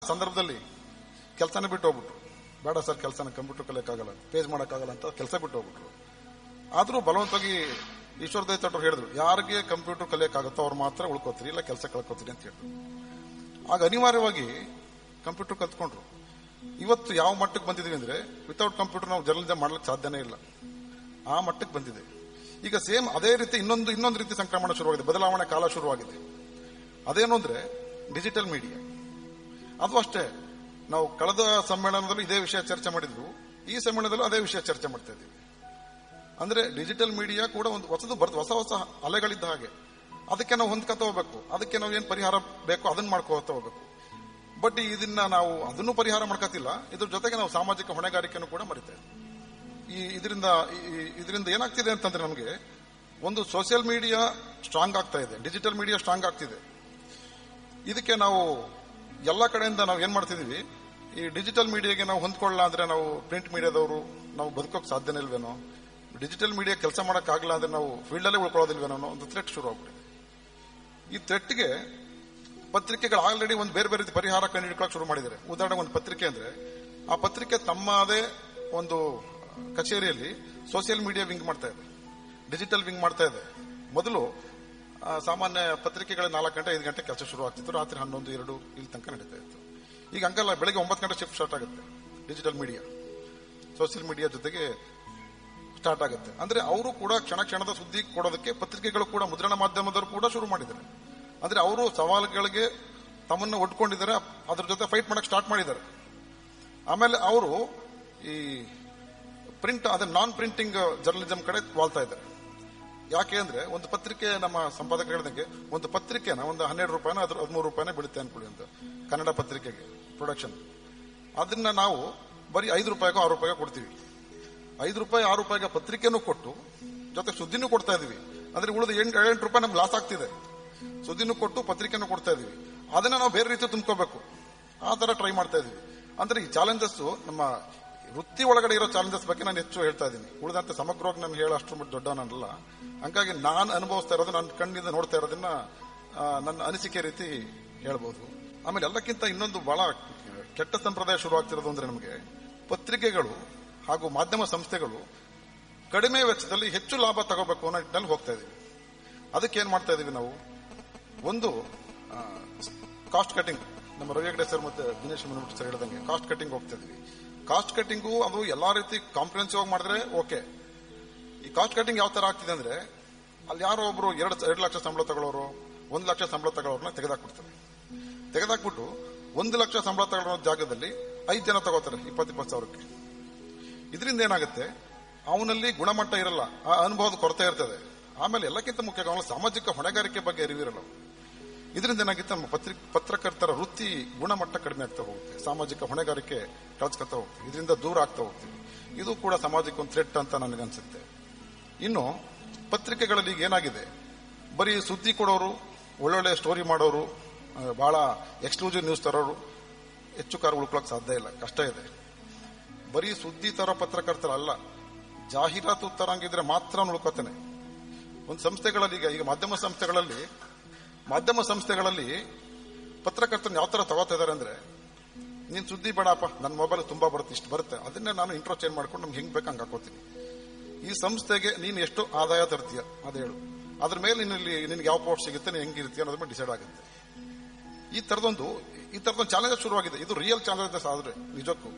ಸಂದರ್ಭದಲ್ಲಿ ಕೆಲಸನ ಬಿಟ್ಟು ಹೋಗ್ಬಿಟ್ರು ಬೇಡ ಸರ್ ಕೆಲಸನ ಕಂಪ್ಯೂಟರ್ ಕಲಿಯಕ್ಕಾಗಲ್ಲ ಪೇಜ್ ಮಾಡೋಕ್ಕಾಗಲ್ಲ ಅಂತ ಕೆಲಸ ಬಿಟ್ಟು ಹೋಗ್ಬಿಟ್ರು ಆದರೂ ಬಲವಂತವಾಗಿ ಈಶ್ವರ ದೈತರು ಹೇಳಿದ್ರು ಯಾರಿಗೆ ಕಂಪ್ಯೂಟರ್ ಕಲಿಯಕ್ಕಾಗುತ್ತೋ ಅವ್ರು ಮಾತ್ರ ಉಳ್ಕೋತೀರಿ ಇಲ್ಲ ಕೆಲಸ ಕಳ್ಕೋತೀರಿ ಅಂತ ಹೇಳಿದ್ರು ಆಗ ಅನಿವಾರ್ಯವಾಗಿ ಕಂಪ್ಯೂಟರ್ ಕಲ್ತ್ಕೊಂಡ್ರು ಇವತ್ತು ಯಾವ ಮಟ್ಟಕ್ಕೆ ಬಂದಿದೀವಿ ಅಂದ್ರೆ ವಿತೌಟ್ ಕಂಪ್ಯೂಟರ್ ನಾವು ಜರ್ನಲಿಸಂ ಮಾಡ್ಲಿಕ್ಕೆ ಸಾಧ್ಯನೇ ಇಲ್ಲ ಆ ಮಟ್ಟಕ್ಕೆ ಬಂದಿದೆ ಈಗ ಸೇಮ್ ಅದೇ ರೀತಿ ಇನ್ನೊಂದು ಇನ್ನೊಂದು ರೀತಿ ಸಂಕ್ರಮಣ ಶುರುವಾಗಿದೆ ಬದಲಾವಣೆ ಕಾಲ ಶುರುವಾಗಿದೆ ಅದೇನು ಅಂದ್ರೆ ಡಿಜಿಟಲ್ ಮೀಡಿಯಾ ಅದು ಅಷ್ಟೇ ನಾವು ಕಳೆದ ಸಮ್ಮೇಳನದಲ್ಲೂ ಇದೇ ವಿಷಯ ಚರ್ಚೆ ಮಾಡಿದ್ವು ಈ ಸಮ್ಮೇಳನದಲ್ಲೂ ಅದೇ ವಿಷಯ ಚರ್ಚೆ ಮಾಡ್ತಾ ಇದ್ದೀವಿ ಅಂದ್ರೆ ಡಿಜಿಟಲ್ ಮೀಡಿಯಾ ಕೂಡ ಒಂದು ಹೊಸದು ಬರ್ದು ಹೊಸ ಹೊಸ ಅಲೆಗಳಿದ್ದ ಹಾಗೆ ಅದಕ್ಕೆ ನಾವು ಹೊಂದ್ಕೊತ ಹೋಗ್ಬೇಕು ಅದಕ್ಕೆ ನಾವು ಏನ್ ಪರಿಹಾರ ಬೇಕೋ ಅದನ್ನ ಮಾಡ್ಕೋತಾ ಹೋಗ್ಬೇಕು ಬಟ್ ಇದನ್ನ ನಾವು ಅದನ್ನು ಪರಿಹಾರ ಮಾಡ್ಕೋತಿಲ್ಲ ಇದ್ರ ಜೊತೆಗೆ ನಾವು ಸಾಮಾಜಿಕ ಹೊಣೆಗಾರಿಕೆಯನ್ನು ಕೂಡ ಮರಿತಾ ಇದ್ದೀವಿ ಈ ಇದರಿಂದ ಇದರಿಂದ ಏನಾಗ್ತಿದೆ ಅಂತಂದ್ರೆ ನಮಗೆ ಒಂದು ಸೋಷಿಯಲ್ ಮೀಡಿಯಾ ಸ್ಟ್ರಾಂಗ್ ಆಗ್ತಾ ಇದೆ ಡಿಜಿಟಲ್ ಮೀಡಿಯಾ ಸ್ಟ್ರಾಂಗ್ ಆಗ್ತಿದೆ ಇದಕ್ಕೆ ನಾವು ಎಲ್ಲ ಕಡೆಯಿಂದ ನಾವು ಏನ್ ಮಾಡ್ತಿದೀವಿ ಈ ಡಿಜಿಟಲ್ ಮೀಡಿಯಾಗೆ ನಾವು ಹೊಂದ್ಕೊಳ್ಳಲ್ಲ ಅಂದ್ರೆ ನಾವು ಪ್ರಿಂಟ್ ಮೀಡಿಯಾದವರು ನಾವು ಬದುಕೋಕ್ ಸಾಧ್ಯನೇ ಇಲ್ವೇನೋ ಡಿಜಿಟಲ್ ಮೀಡಿಯಾ ಕೆಲಸ ಆಗಲ್ಲ ಅಂದ್ರೆ ನಾವು ಫೀಲ್ಡ್ ಅಲ್ಲೇ ಉಳ್ಕೊಳ್ಳೋದಿಲ್ವೇನೋ ಅನ್ನೋ ಒಂದು ಥ್ರೆಟ್ ಶುರು ಆಗ್ಬಿಟ್ಟಿದೆ ಈ ಥ್ರೆಟ್ಗೆ ಪತ್ರಿಕೆಗಳು ಆಲ್ರೆಡಿ ಒಂದು ಬೇರೆ ಬೇರೆ ರೀತಿ ಪರಿಹಾರ ಕಂಡುಹಿಡ್ಕೊಳ್ಳೋಕೆ ಶುರು ಮಾಡಿದ್ದಾರೆ ಉದಾಹರಣೆಗೆ ಒಂದು ಪತ್ರಿಕೆ ಅಂದ್ರೆ ಆ ಪತ್ರಿಕೆ ತಮ್ಮದೇ ಒಂದು ಕಚೇರಿಯಲ್ಲಿ ಸೋಷಿಯಲ್ ಮೀಡಿಯಾ ವಿಂಗ್ ಮಾಡ್ತಾ ಇದೆ ಡಿಜಿಟಲ್ ವಿಂಗ್ ಮಾಡ್ತಾ ಇದೆ ಮೊದಲು ಆ, ಸಾಮಾನ್ಯ ಪತ್ರಿಕೆಗಳ ನಾಲ್ಕು ಗಂಟೆ ಐದು ಗಂಟೆ ಕೆಲಸ ಶುರು ಆಗ್ತಿತ್ತು ರಾತ್ರಿ ಹನ್ನೊಂದು ಎರಡು ಇಲ್ಲಿ ತನಕ ನಡೀತಾ ಇತ್ತು ಈಗ ಹಂಗಲ್ಲ ಬೆಳಗ್ಗೆ ಒಂಬತ್ತು ಗಂಟೆ ಶಿಫ್ಟ್ ಸ್ಟಾರ್ಟ್ ಆಗುತ್ತೆ ಡಿಜಿಟಲ್ ಮೀಡಿಯಾ ಸೋಷಿಯಲ್ ಮೀಡಿಯಾ ಜೊತೆಗೆ ಸ್ಟಾರ್ಟ್ ಆಗುತ್ತೆ ಅಂದ್ರೆ ಅವರು ಕೂಡ ಕ್ಷಣ ಕ್ಷಣದ ಸುದ್ದಿ ಕೊಡೋದಕ್ಕೆ ಪತ್ರಿಕೆಗಳು ಕೂಡ ಮುದ್ರಣ ಮಾಧ್ಯಮದವರು ಕೂಡ ಶುರು ಮಾಡಿದ್ದಾರೆ ಅಂದ್ರೆ ಅವರು ಸವಾಲುಗಳಿಗೆ ತಮ್ಮನ್ನ ಒಡ್ಕೊಂಡಿದ್ದಾರೆ ಅದ್ರ ಜೊತೆ ಫೈಟ್ ಮಾಡಕ್ ಸ್ಟಾರ್ಟ್ ಮಾಡಿದ್ದಾರೆ ಆಮೇಲೆ ಅವರು ಈ ಪ್ರಿಂಟ್ ಅದೇ ನಾನ್ ಪ್ರಿಂಟಿಂಗ್ ಜರ್ನಲಿಸಂ ಕಡೆ ವಾಲ್ತಾ ಇದ್ದಾರೆ ಯಾಕೆ ಅಂದ್ರೆ ಒಂದು ಪತ್ರಿಕೆ ನಮ್ಮ ಸಂಪಾದಕ ಹೇಳಿದಂಗೆ ಒಂದು ಪತ್ರಿಕೆನ ಒಂದು ಹನ್ನೆರಡು ರೂಪಾಯಿನ ಅದ್ರ ಹದಿಮೂರು ರೂಪಾಯಿನ ಬೀಳುತ್ತೆ ಅನ್ಕೊಳ್ಳಿ ಅಂತ ಕನ್ನಡ ಪತ್ರಿಕೆಗೆ ಪ್ರೊಡಕ್ಷನ್ ಅದನ್ನ ನಾವು ಬರೀ ಐದು ರೂಪಾಯಿಗೋ ಆರು ರೂಪಾಯಿಗೋ ಕೊಡ್ತೀವಿ ಐದು ರೂಪಾಯಿ ಆರು ರೂಪಾಯಿಗೆ ಪತ್ರಿಕೆನೂ ಕೊಟ್ಟು ಜೊತೆ ಸುದ್ದಿನೂ ಕೊಡ್ತಾ ಇದೀವಿ ಅಂದ್ರೆ ಉಳಿದ ಎಂಟು ಏಳೆಂಟು ರೂಪಾಯಿ ನಮ್ಗೆ ಲಾಸ್ ಆಗ್ತಿದೆ ಸುದ್ದಿನೂ ಕೊಟ್ಟು ಪತ್ರಿಕೆನೂ ಕೊಡ್ತಾ ಇದೀವಿ ಅದನ್ನ ನಾವು ಬೇರೆ ರೀತಿ ತುಂಬ್ಕೋಬೇಕು ಆ ತರ ಟ್ರೈ ಮಾಡ್ತಾ ಇದೀವಿ ಅಂದ್ರೆ ಈ ಚಾಲೆಂಜಸ್ ನಮ್ಮ ವೃತ್ತಿ ಒಳಗಡೆ ಇರೋ ಚಾಲೆಂಜಸ್ ಬಗ್ಗೆ ನಾನು ಹೆಚ್ಚು ಹೇಳ್ತಾ ಇದ್ದೀನಿ ಉಳಿದಂತೆ ಸಮಗ್ರವಾಗಿ ನಾನು ಹೇಳೋ ಅಷ್ಟು ಮಟ್ಟ ದೊಡ್ಡವನಲ್ಲ ಹಂಗಾಗಿ ನಾನು ಅನುಭವಿಸ್ತಾ ಇರೋದು ನನ್ನ ಕಣ್ಣಿಂದ ನೋಡ್ತಾ ಇರೋದನ್ನ ಆ, ನನ್ನ ಅನಿಸಿಕೆ ರೀತಿ ಹೇಳ್ಬೋದು ಆಮೇಲೆ ಎಲ್ಲಕ್ಕಿಂತ ಇನ್ನೊಂದು ಬಹಳ ಕೆಟ್ಟ ಸಂಪ್ರದಾಯ ಶುರುವಾಗ್ತಿರೋದು ಅಂದ್ರೆ ನಮಗೆ ಪತ್ರಿಕೆಗಳು ಹಾಗೂ ಮಾಧ್ಯಮ ಸಂಸ್ಥೆಗಳು ಕಡಿಮೆ ವೆಚ್ಚದಲ್ಲಿ ಹೆಚ್ಚು ಲಾಭ ತಗೋಬೇಕು ಅನ್ನೋ ನಿಟ್ಟಿನಲ್ಲಿ ಹೋಗ್ತಾ ಇದೀವಿ ಅದಕ್ಕೆ ಏನ್ ಮಾಡ್ತಾ ಇದೀವಿ ನಾವು ಒಂದು ಕಾಸ್ಟ್ ಕಟಿಂಗ್ ನಮ್ಮ ರವಿ ಹೆಗ್ಡೆ ಸರ್ ಮತ್ತೆ ದಿನೇಶ್ ಮುನಮಟ್ಟಿ ಸರ್ ಹೇಳಿದಂಗೆ ಕಾಸ್ಟ್ ಕಟಿಂಗ್ ಹೋಗ್ತಾ ಇದೀವಿ ಕಾಸ್ಟ್ ಕಟಿಂಗು ಅದು ಎಲ್ಲಾ ರೀತಿ ಕಾಂಪ್ರಿಹೆನ್ಸಿವ್ ಆಗಿ ಮಾಡಿದ್ರೆ ಓಕೆ ಈ ಕಾಸ್ಟ್ ಕಟಿಂಗ್ ಯಾವ ತರ ಆಗ್ತಿದೆ ಅಂದ್ರೆ ಅಲ್ಲಿ ಯಾರೋ ಒಬ್ರು ಎರಡು ಎರಡು ಲಕ್ಷ ಸಂಬಳ ತಗೊಳ್ಳೋರು ಒಂದು ಲಕ್ಷ ಸಂಬಳ ತಗೊಳ್ಳೋರ್ನ ತೆಗೆದಾಕ್ಬಿಡ್ತಾರೆ ತೆಗೆದಾಕ್ಬಿಟ್ಟು ಒಂದು ಲಕ್ಷ ಸಂಬಳ ತಗೊಳ್ಳೋ ಜಾಗದಲ್ಲಿ ಐದು ಜನ ತಗೋತಾರೆ ಇಪ್ಪತ್ತು ಇಪ್ಪತ್ತು ಸಾವಿರಕ್ಕೆ ಇದರಿಂದ ಏನಾಗುತ್ತೆ ಅವನಲ್ಲಿ ಗುಣಮಟ್ಟ ಇರಲ್ಲ ಆ ಅನುಭವದ ಕೊರತೆ ಇರ್ತದೆ ಆಮೇಲೆ ಎಲ್ಲಕ್ಕಿಂತ ಮುಖ್ಯ ಅವನ ಸಾಮಾಜಿಕ ಹೊಣೆಗಾರಿಕೆ ಬಗ್ಗೆ ಅರಿವಿರಲ್ಲ ಇದರಿಂದ ಏನಾಗುತ್ತೆ ನಮ್ಮ ಪತ್ರಿಕ ಪತ್ರಕರ್ತರ ವೃತ್ತಿ ಗುಣಮಟ್ಟ ಕಡಿಮೆ ಆಗ್ತಾ ಹೋಗುತ್ತೆ ಸಾಮಾಜಿಕ ಹೊಣೆಗಾರಿಕೆ ಕಳ್ಸ್ಕೊತಾ ಹೋಗ್ತೀವಿ ಇದರಿಂದ ದೂರ ಆಗ್ತಾ ಹೋಗ್ತೀವಿ ಇದು ಕೂಡ ಸಮಾಜಕ್ಕೆ ಒಂದು ಥ್ರೆಟ್ ಅಂತ ನನಗನ್ಸುತ್ತೆ ಇನ್ನು ಪತ್ರಿಕೆಗಳಲ್ಲಿ ಈಗ ಏನಾಗಿದೆ ಬರೀ ಸುದ್ದಿ ಕೊಡೋರು ಒಳ್ಳೊಳ್ಳೆ ಸ್ಟೋರಿ ಮಾಡೋರು ಆ, ಬಹಳ ಎಕ್ಸ್ಕ್ಲೂಸಿವ್ ನ್ಯೂಸ್ ತರೋರು ಹೆಚ್ಚು ಕಾಲ ಉಳ್ಕೊಳಕ್ ಸಾಧ್ಯ ಇಲ್ಲ ಕಷ್ಟ ಇದೆ ಬರೀ ಸುದ್ದಿ ತರೋ ಪತ್ರಕರ್ತರಲ್ಲ ಜಾಹೀರಾತು ತರಂಗಿದ್ರೆ ಮಾತ್ರ ಅವ್ನು ಉಳ್ಕೋತಾನೆ ಒಂದು ಸಂಸ್ಥೆಗಳಲ್ಲಿ ಈಗ ಈಗ ಮಾಧ್ಯಮ ಸಂಸ್ಥೆಗಳಲ್ಲಿ ಮಾಧ್ಯಮ ಸಂಸ್ಥೆಗಳಲ್ಲಿ ಪತ್ರಕರ್ತನ ಯಾವ ತರ ತಗೋತಾ ಇದಾರೆ ಅಂದ್ರೆ ನೀನ್ ಸುದ್ದಿ ಬೇಡಪ್ಪ ನನ್ನ ಮೊಬೈಲ್ ತುಂಬಾ ಬರುತ್ತೆ ಇಷ್ಟು ಬರುತ್ತೆ ಅದನ್ನೇ ನಾನು ಇಂಟ್ರೋ ಚೇಂಜ್ ಮಾಡ್ಕೊಂಡು ನಮ್ಗೆ ಹೆಂಗ್ ಬೇಕು ಹಂಗೆ ಹಾಕೋತೀನಿ ಈ ಸಂಸ್ಥೆಗೆ ನೀನು ಎಷ್ಟು ಆದಾಯ ತರ್ತೀಯ ಅದು ಹೇಳು ಅದ್ರ ಮೇಲೆ ನಿನ್ನಲ್ಲಿ ನಿನ್ಗೆ ಯಾವ ಪೋಸ್ಟ್ ಸಿಗುತ್ತೆ ನೀನು ಹೆಂಗಿರ್ತೀಯ ಅನ್ನೋದ್ರ ಮೇಲೆ ಡಿಸೈಡ್ ಆಗುತ್ತೆ ಈ ತರದೊಂದು ಈ ತರದೊಂದು ಚಾಲೆಂಜ್ ಶುರುವಾಗಿದೆ ಇದು ರಿಯಲ್ ಚಾಲೆಂಜಸ್ ಆದ್ರೆ ನಿಜಕ್ಕೂ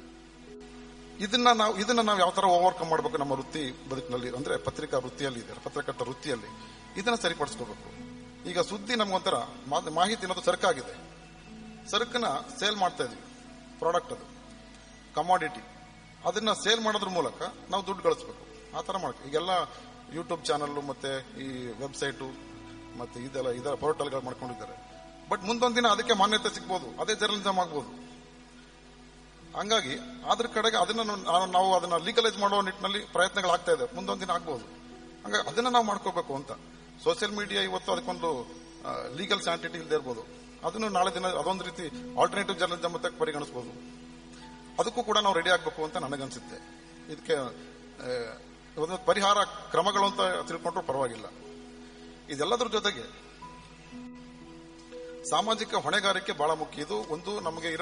ಇದನ್ನ ನಾವು ಇದನ್ನ ನಾವು ಯಾವ ತರ ಓವರ್ಕಮ್ ಮಾಡಬೇಕು ನಮ್ಮ ವೃತ್ತಿ ಬದುಕಿನಲ್ಲಿ ಅಂದ್ರೆ ಪತ್ರಿಕಾ ವೃತ್ತಿಯಲ್ಲಿ ಇದೆ ಪತ್ರಕರ್ತ ವೃತ್ತಿಯಲ್ಲಿ ಇದನ್ನ ಸರಿಪಡಿಸ್ಕೋಬೇಕು ಈಗ ಸುದ್ದಿ ನಮ್ಗೊಂಥರ ಮಾ- ಮಾಹಿತಿ ಅನ್ನೋದು ಸರಕಾಗಿದೆ ಸರಕನ್ನ ಸೇಲ್ ಮಾಡ್ತಾ ಇದೀವಿ ಪ್ರಾಡಕ್ಟ್ ಅದು ಕಮಾಡಿಟಿ ಅದನ್ನ ಸೇಲ್ ಮಾಡೋದ್ರ ಮೂಲಕ ನಾವು ದುಡ್ಡು ಗಳಿಸ್ಬೇಕು ಆ ತರ ಮಾಡಬೇಕು ಈಗೆಲ್ಲ ಯೂಟ್ಯೂಬ್ ಚಾನಲ್ ಮತ್ತೆ ಈ ವೆಬ್ಸೈಟು ಮತ್ತೆ ಇದೆಲ್ಲ ಇದರ ಪೋರ್ಟಲ್ಗಳು ಮಾಡ್ಕೊಂಡಿದ್ದಾರೆ ಬಟ್ ಮುಂದೊಂದು ದಿನ ಅದಕ್ಕೆ ಮಾನ್ಯತೆ ಸಿಗ್ಬೋದು ಅದೇ ಜರ್ನಲಿಸಮ್ ಆಗ್ಬೋದು ಹಂಗಾಗಿ ಅದ್ರ ಕಡೆಗೆ ಅದನ್ನ ನಾವು- ನಾವು ಅದನ್ನ ಲೀಗಲೈಸ್ ಮಾಡೋ ನಿಟ್ಟಿನಲ್ಲಿ ಪ್ರಯತ್ನಗಳಾಗ್ತಾ ಇದೆ ಮುಂದೊಂದು ದಿನ ಆಗ್ಬೋದು ಹಂಗಾಗಿ ಅದನ್ನ ನಾವು ಮಾಡ್ಕೋಬೇಕು ಅಂತ ಸೋಷಿಯಲ್ ಮೀಡಿಯಾ ಇವತ್ತು ಅದಕ್ಕೊಂದು ಲೀಗಲ್ ಸ್ಯಾಂಟಿಟಿ ಇಲ್ಲದೆ ಇರ್ಬೋದು ಅದನ್ನು ನಾಳೆ ದಿನ ಅದೊಂದು ರೀತಿ ಆಲ್ಟರ್ನೇಟಿವ್ ಜರ್ನಲಿಸಮ್ ಅಂತ ಪರಿಗಣಿಸಬಹುದು ಅದಕ್ಕೂ ಕೂಡ ನಾವು ರೆಡಿ ಆಗಬೇಕು ಅಂತ ನನಗನ್ಸುತ್ತೆ ಇದಕ್ಕೆ ಆ, ಒಂದು ಪರಿಹಾರ ಕ್ರಮಗಳು ಅಂತ ತಿಳ್ಕೊಂಡ್ರು ಪರವಾಗಿಲ್ಲ ಇದೆಲ್ಲದ್ರ ಜೊತೆಗೆ ಸಾಮಾಜಿಕ ಹೊಣೆಗಾರಿಕೆ ಬಹಳ ಮುಖ್ಯ ಇದು ಒಂದು ನಮಗೆ